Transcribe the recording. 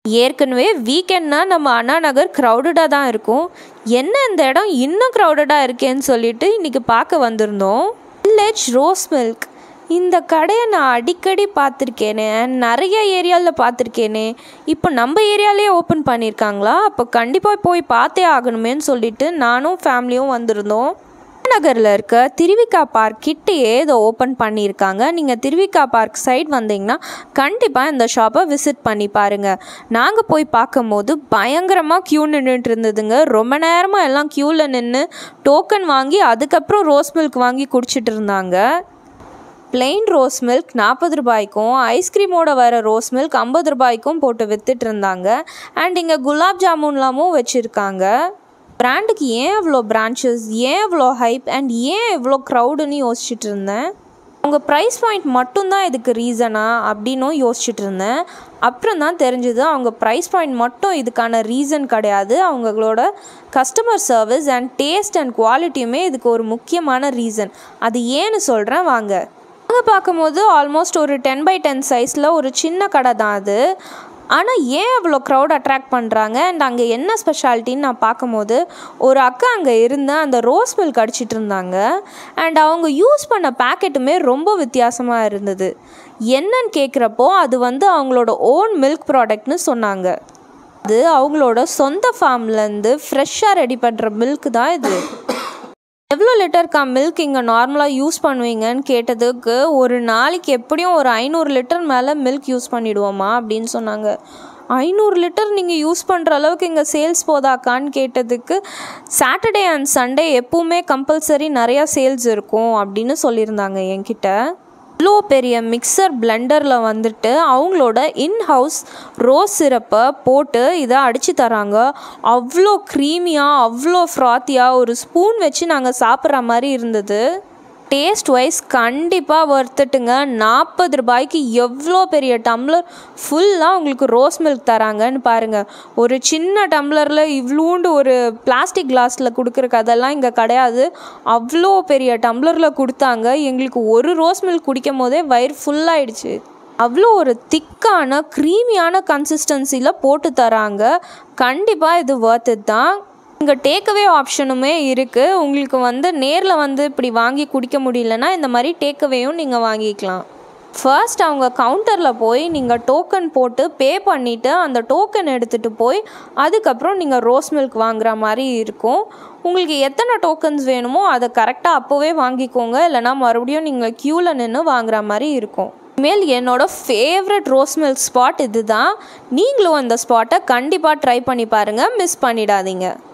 ஏற்கனவே வீக்கெண்ட்னா நம்ம அண்ணா நகர் க்ரௌடடாக தான் இருக்கும் என்ன இந்த இடம் இன்னும் க்ரௌடடாக இருக்கேன்னு சொல்லிட்டு இன்றைக்கி பார்க்க வந்திருந்தோம் வில்லேஜ் ரோஸ் மில்க் இந்த கடையை நான் அடிக்கடி பார்த்துருக்கேனே நிறைய ஏரியாவில் பார்த்துருக்கேனே இப்போ நம்ம ஏரியாலேயே ஓப்பன் பண்ணியிருக்காங்களா அப்போ கண்டிப்பாக போய் பார்த்தே ஆகணுமேன்னு சொல்லிட்டு நானும் ஃபேமிலியும் வந்திருந்தோம் நகரில் இருக்க திருவிக்கா பார்க் கிட்டேயே இதை ஓப்பன் பண்ணியிருக்காங்க நீங்கள் திருவிக்கா பார்க் சைட் வந்தீங்கன்னா கண்டிப்பாக இந்த ஷாப்பை விசிட் பண்ணி பாருங்கள் நாங்கள் போய் பார்க்கும்போது பயங்கரமாக க்யூ நின்றுட்டு இருந்ததுங்க ரொம்ப நேரமாக எல்லாம் க்யூவில் நின்று டோக்கன் வாங்கி அதுக்கப்புறம் ரோஸ் மில்க் வாங்கி குடிச்சிட்டு இருந்தாங்க பிளெயின் ரோஸ் மில்க் நாற்பது ரூபாய்க்கும் ஐஸ்கிரீமோட வர ரோஸ் மில்க் ஐம்பது ரூபாய்க்கும் போட்டு வித்துட்டு இருந்தாங்க அண்ட் இங்கே குலாப் ஜாமுன்லாமும் வச்சுருக்காங்க பிராண்டுக்கு ஏன் இவ்வளோ பிரான்ச்சஸ் ஏன் இவ்வளோ ஹைப் அண்ட் ஏன் இவ்வளோ க்ரௌடுன்னு யோசிச்சுட்டு இருந்தேன் அவங்க ப்ரைஸ் பாயிண்ட் மட்டும்தான் இதுக்கு ரீசனா அப்படின்னும் யோசிச்சுட்டு இருந்தேன் அப்புறம் தான் தெரிஞ்சது அவங்க ப்ரைஸ் பாயிண்ட் மட்டும் இதுக்கான ரீசன் கிடையாது அவங்களோட customer service and taste and குவாலிட்டியுமே இதுக்கு ஒரு முக்கியமான ரீசன் அது ஏன்னு சொல்கிறேன் வாங்க அங்கே பார்க்கும்போது ஆல்மோஸ்ட் ஒரு டென் பை டென் சைஸில் ஒரு சின்ன கடை தான் அது ஆனால் ஏன் அவ்வளோ க்ரௌட் அட்ராக்ட் பண்ணுறாங்க அண்ட் அங்கே என்ன ஸ்பெஷாலிட்டின்னு நான் பார்க்கும்போது ஒரு அக்கா அங்கே இருந்து அந்த ரோஸ் மில்க் அடிச்சிட்டு இருந்தாங்க அண்ட் அவங்க யூஸ் பண்ண பேக்கெட்டுமே ரொம்ப வித்தியாசமாக இருந்தது என்னன்னு கேட்குறப்போ அது வந்து அவங்களோட ஓன் மில்க் ப்ராடக்ட்னு சொன்னாங்க அது அவங்களோட சொந்த ஃபார்ம்லேருந்து ஃப்ரெஷ்ஷாக ரெடி பண்ணுற மில்க் தான் இது எவ்வளோ லிட்டர்க்கா மில்க் இங்கே நார்மலாக யூஸ் பண்ணுவீங்கன்னு கேட்டதுக்கு ஒரு நாளைக்கு எப்படியும் ஒரு ஐநூறு லிட்டர் மேலே மில்க் யூஸ் பண்ணிடுவோமா அப்படின்னு சொன்னாங்க ஐநூறு லிட்டர் நீங்கள் யூஸ் பண்ணுற அளவுக்கு இங்கே சேல்ஸ் போதாக்கான்னு கேட்டதுக்கு சாட்டர்டே அண்ட் சண்டே எப்பவுமே கம்பல்சரி நிறையா சேல்ஸ் இருக்கும் அப்படின்னு சொல்லியிருந்தாங்க என்கிட்ட இவ்வளோ பெரிய மிக்சர் பிளெண்டரில் வந்துட்டு அவங்களோட இன்ஹவுஸ் ரோஸ் சிரப்பை போட்டு இதை அடித்து தராங்க அவ்வளோ க்ரீமியாக அவ்வளோ ஃப்ராத்தியாக ஒரு ஸ்பூன் வச்சு நாங்கள் சாப்பிட்ற மாதிரி இருந்தது டேஸ்ட் வைஸ் கண்டிப்பாக வர்த்துட்டுங்க நாற்பது ரூபாய்க்கு எவ்வளோ பெரிய டம்ளர் ஃபுல்லாக உங்களுக்கு ரோஸ் மில்க் தராங்கன்னு பாருங்கள் ஒரு சின்ன டம்ளரில் இவ்வளோண்டு ஒரு பிளாஸ்டிக் கிளாஸில் கொடுக்குற கதெல்லாம் இங்கே கிடையாது அவ்வளோ பெரிய டம்ளரில் கொடுத்தாங்க எங்களுக்கு ஒரு ரோஸ் மில்க் குடிக்கும் போதே வயிறு ஃபுல்லாகிடுச்சு அவ்வளோ ஒரு திக்கான க்ரீமியான கன்சிஸ்டன்சியில் போட்டு தராங்க கண்டிப்பாக இது worth it தான் இங்கே டேக்அவே ஆப்ஷனுமே இருக்குது உங்களுக்கு வந்து நேரில் வந்து இப்படி வாங்கி குடிக்க முடியலன்னா இந்த மாதிரி டேக்அவேயும் நீங்கள் வாங்கிக்கலாம் ஃபர்ஸ்ட் அவங்க கவுண்டரில் போய் நீங்கள் டோக்கன் போட்டு பே பண்ணிவிட்டு அந்த டோக்கன் எடுத்துகிட்டு போய் அதுக்கப்புறம் நீங்கள் ரோஸ் மில்க் வாங்குற மாதிரி இருக்கும் உங்களுக்கு எத்தனை டோக்கன்ஸ் வேணுமோ அதை கரெக்டாக அப்போவே வாங்கிக்கோங்க இல்லைனா மறுபடியும் நீங்கள் க்யூவில் நின்று வாங்குற மாதிரி இருக்கும் இனிமேல் என்னோட ஃபேவரட் ரோஸ் மில்க் ஸ்பாட் இதுதான் நீங்களும் அந்த ஸ்பாட்டை கண்டிப்பாக ட்ரை பண்ணி பாருங்கள் மிஸ் பண்ணிடாதீங்க